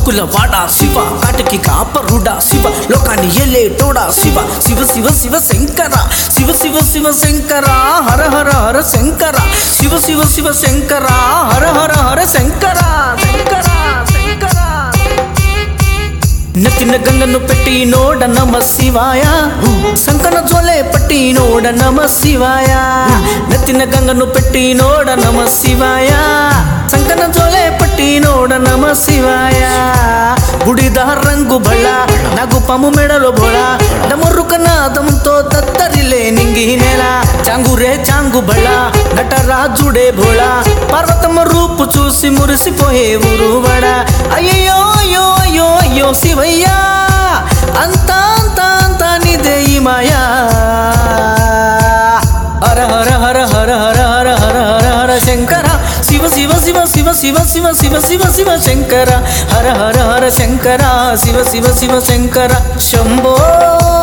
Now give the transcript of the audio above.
కాకుల వాడ శివ కాటికి కాపరుడా శివ లోకాన్ని ఏలేటోడా శివ శివ శివ శివ శంకర శివ శివ శివ శంకర హర హర హర శంకర శివ శివ శివ శంకర హర హర హర శంకర శంకర శంకర నెత్తిన గంగను పెట్టి నోడ నమ శివాయ సంకన జోలే పట్టి నోడ నమ శివాయ నెత్తిన గంగను పెట్టి నోడ నమ శివాయ సంకన జోలే పట్టి నోడ నమ శివాయ బుడిద రంగు బళ్ళ నగు పము మెడలో బోళ డమరుక నాదంతో తత్తరిలే నింగి నెల చాంగురే చాంగు బళ్ళ నటరాజుడే భోళ పర్వతమ రూపు చూసి మురిసిపోయే ఊరువడ అయ్యో అయ్యో అయ్యో అయ్యో శివయ్యా అంత అంత అంత నిదే ఈ మాయా హర హర హర హర హర హర హర హర హర శంకర శివ శివ శివ శివ శివ శివ శివ శివ శివ శంకర హర హర హర శంకర శివ శివ శివ శంకర శంభో